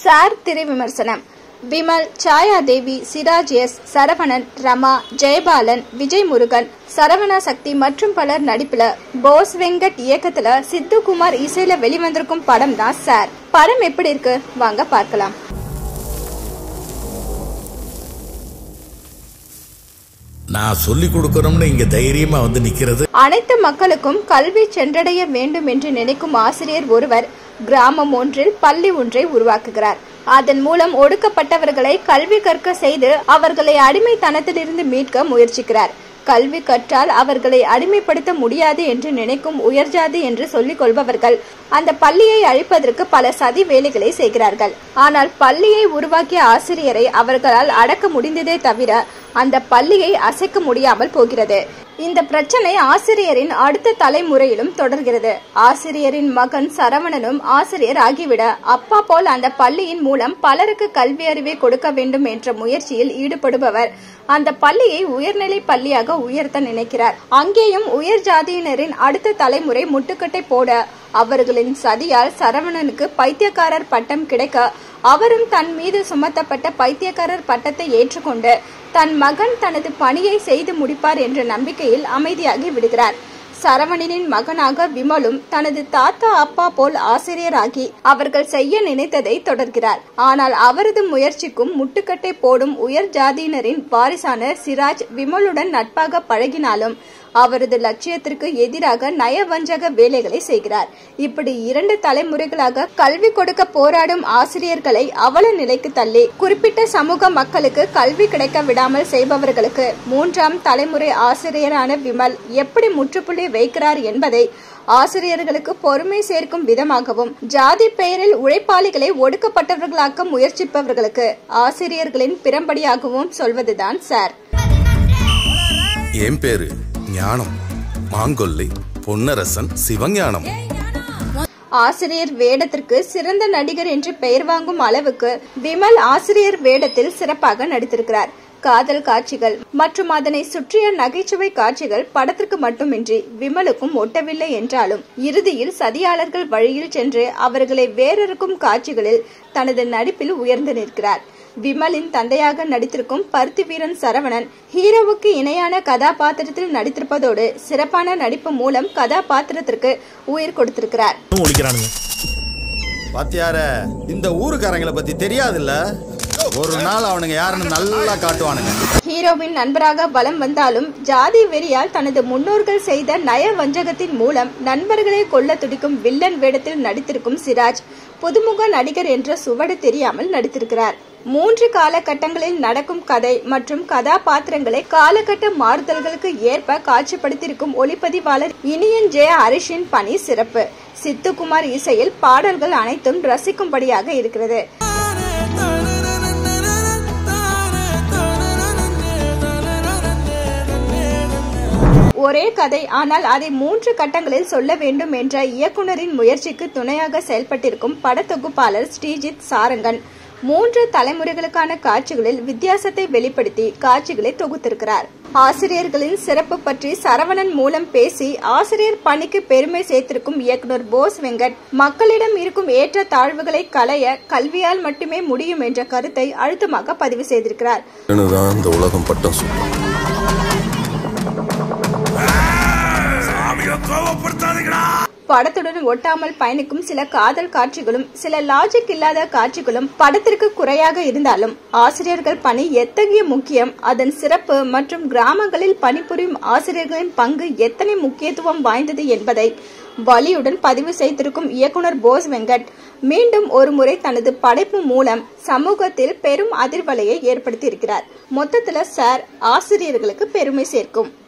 sir திரை விமர்சனம் Vimal Chayadevi Siraj S Saravanan Rama Jayabalan Vijay Murugan Saravana Sakthi மற்றும் பலர் நடிப்புல போஸ் வெங்கட் இயக்கத்துல சித்து குமார் இசையில வெளிவந்திருக்கும் படம் தான் சார் படம் எப்படி இருக்கு வாங்க பார்க்கலாம் நான் சொல்லி கொடுக்கணும்னு இங்க தைரியமா வந்து நிக்கிறது அனைத்து மக்களுக்கும் கல்வி சென்றடைய வேண்டும் என்று நினைக்கும் ஆசிரியர் ஒருவர் கிராமம் ஒன்றில் பள்ளி ஒன்றை உருவாக்குகிறார் அதன் மூலம் ஒடுக்கப்பட்டவர்களை கல்வி கற்க செய்து அவர்களை அடிமைத்தனத்திலிருந்து மீட்க முயற்சிக்கிறார் கல்வி கற்றால் அவர்களை அடிமைப்படுத்த முடியாது என்று நினைக்கும் உயர்ஜாதி என்று சொல்லிக் கொள்பவர்கள் அந்த பள்ளியை அழிப்பதற்கு பல சதி வேலைகளை செய்கிறார்கள் ஆனால் பள்ளியை உருவாக்கிய ஆசிரியரை அவர்களால் அடக்க முடிந்ததே தவிர அந்த பள்ளியை அசைக்க முடியாமல் போகிறது இந்த பிரச்சனை ஆசிரியரின் அடுத்த தலைமுறையிலும் தொடர்கிறது ஆசிரியரின் மகன் சரவணனும் ஆசிரியர் ஆகிவிட அப்பா போல் அந்த பள்ளியின் மூலம் பலருக்கு கல்வி அறிவை கொடுக்க வேண்டும் என்ற முயற்சியில் ஈடுபடுபவர் அந்த பள்ளியை உயர்நிலை பள்ளியாக உயர்த்த நினைக்கிறார் அங்கேயும் உயர் ஜாதியினரின் அடுத்த தலைமுறை முட்டுக்கட்டை போட அவர்களின் சதியால் சரவணனுக்கு பைத்தியக்காரர் பட்டம் கிடைக்க அவரும் தன் மீது சுமத்தப்பட்ட பைத்தியக்காரர் பட்டத்தை ஏற்றுக்கொண்டு தன் மகன் தனது பணியை செய்து முடிப்பார் என்ற நம்பிக்கையில் அமைதியாகி விடுகிறார் சரவணனின் மகனாக விமலும் தனது தாத்தா அப்பா போல் ஆசிரியராகி அவர்கள் செய்ய நினைத்ததை தொடர்கிறார் ஆனால் அவரது முயற்சிக்கும் முட்டுக்கட்டை போடும் உயர் ஜாதியினரின் வாரிசான சிராஜ் விமலுடன் நட்பாக பழகினாலும் அவரது லட்சியத்திற்கு எதிராக நயவஞ்சக வேலைகளை செய்கிறார் இப்படி இரண்டு தலைமுறைகளாக கல்வி கொடுக்க போராடும் ஆசிரியர்களை அவல நிலைக்கு தள்ளி குறிப்பிட்ட சமூக மக்களுக்கு கல்வி கிடைக்க விடாமல் செய்பவர்களுக்கு மூன்றாம் தலைமுறை ஆசிரியரான விமல் எப்படி முற்றுப்புள்ளி வைக்கிறார் என்பதை ஆசிரியர்களுக்கு பொறுமை சேர்க்கும் விதமாகவும் ஜாதி பெயரில் உழைப்பாளிகளை ஒடுக்கப்பட்டவர்களாக்க முயற்சிப்பவர்களுக்கு ஆசிரியர்களின் பிறம்படியாகவும் சொல்வதுதான் சார் என் பேரு ஞானம் மாங்கொல்லை பொன்னரசன் சிவஞானம் ஆசிரியர் வேடத்திற்கு சிறந்த நடிகர் என்று பெயர் வாங்கும் அளவுக்கு விமல் ஆசிரியர் வேடத்தில் சிறப்பாக நடித்திருக்கிறார் காதல் காட்சிகள் மற்றும் அதனை சுற்றிய நகைச்சுவை காட்சிகள் படத்திற்கு மட்டுமின்றி விமலுக்கும் ஒட்டவில்லை என்றாலும் இறுதியில் சதியாளர்கள் வழியில் சென்று அவர்களை வேறறுக்கும் காட்சிகளில் தனது நடிப்பில் உயர்ந்து நிற்கிறார் விமலின் தந்தையாக நடித்திருக்கும் பருத்தி வீரன் சரவணன் ஹீரோவுக்கு இணையான கதாபாத்திரத்தில் நடித்திருப்பதோடு சிறப்பான நடிப்பு மூலம் கதாபாத்திரத்திற்கு உயிர் கொடுத்திருக்கிறார் ஒழிக்கிறானுங்க பாத்தியார இந்த ஊருக்காரங்களை பத்தி தெரியாதுல்ல ஒரு நாள் அவனுங்க யாருன்னு நல்லா காட்டுவானுங்க ஹீரோவின் நண்பராக வலம் வந்தாலும் ஜாதி வெறியால் தனது முன்னோர்கள் செய்த நய வஞ்சகத்தின் மூலம் நண்பர்களை கொல்ல துடிக்கும் வில்லன் வேடத்தில் நடித்திருக்கும் சிராஜ் புதுமுக நடிகர் என்ற சுவடு தெரியாமல் நடித்திருக்கிறார் மூன்று காலகட்டங்களில் நடக்கும் கதை மற்றும் கதாபாத்திரங்களை காலகட்ட மாறுதல்களுக்கு ஏற்ப காட்சிப்படுத்தியிருக்கும் ஒளிப்பதிவாளர் இனியன் ஜெய ஹரிஷின் பணி சிறப்பு சித்துக்குமார் இசையில் பாடல்கள் அனைத்தும் ரசிக்கும்படியாக இருக்கிறது ஒரே கதை ஆனால் அதை மூன்று கட்டங்களில் சொல்ல வேண்டும் என்ற இயக்குனரின் முயற்சிக்கு துணையாக செயல்பட்டிருக்கும் படத்தொகுப்பாளர் ஸ்ரீஜித் சாரங்கன் மூன்று தலைமுறைகளுக்கான காட்சிகளில் வித்தியாசத்தை வெளிப்படுத்தி காட்சிகளை தொகுத்திருக்கிறார் ஆசிரியர்களின் சிறப்பு பற்றி சரவணன் மூலம் பேசி ஆசிரியர் பணிக்கு பெருமை சேர்த்திருக்கும் இயக்குனர் போஸ் வெங்கட் மக்களிடம் இருக்கும் ஏற்ற தாழ்வுகளை களைய கல்வியால் மட்டுமே முடியும் என்ற கருத்தை அழுத்தமாக பதிவு செய்திருக்கிறார் தான் இந்த உலகம் பட்டம் சுட்டும் படத்துடன் ஒட்டாமல் பயணிக்கும் சில காதல் காட்சிகளும் சில லாஜிக் இல்லாத காட்சிகளும் படத்திற்கு குறையாக இருந்தாலும் ஆசிரியர்கள் பணி எத்தகைய முக்கியம் அதன் சிறப்பு மற்றும் கிராமங்களில் பணிபுரியும் ஆசிரியர்களின் பங்கு எத்தனை முக்கியத்துவம் வாய்ந்தது என்பதை வலியுடன் பதிவு செய்திருக்கும் இயக்குனர் போஸ் வெங்கட் மீண்டும் ஒருமுறை தனது படைப்பு மூலம் சமூகத்தில் பெரும் அதிர்வலையை ஏற்படுத்தியிருக்கிறார் மொத்தத்துல சார் ஆசிரியர்களுக்கு பெருமை சேர்க்கும்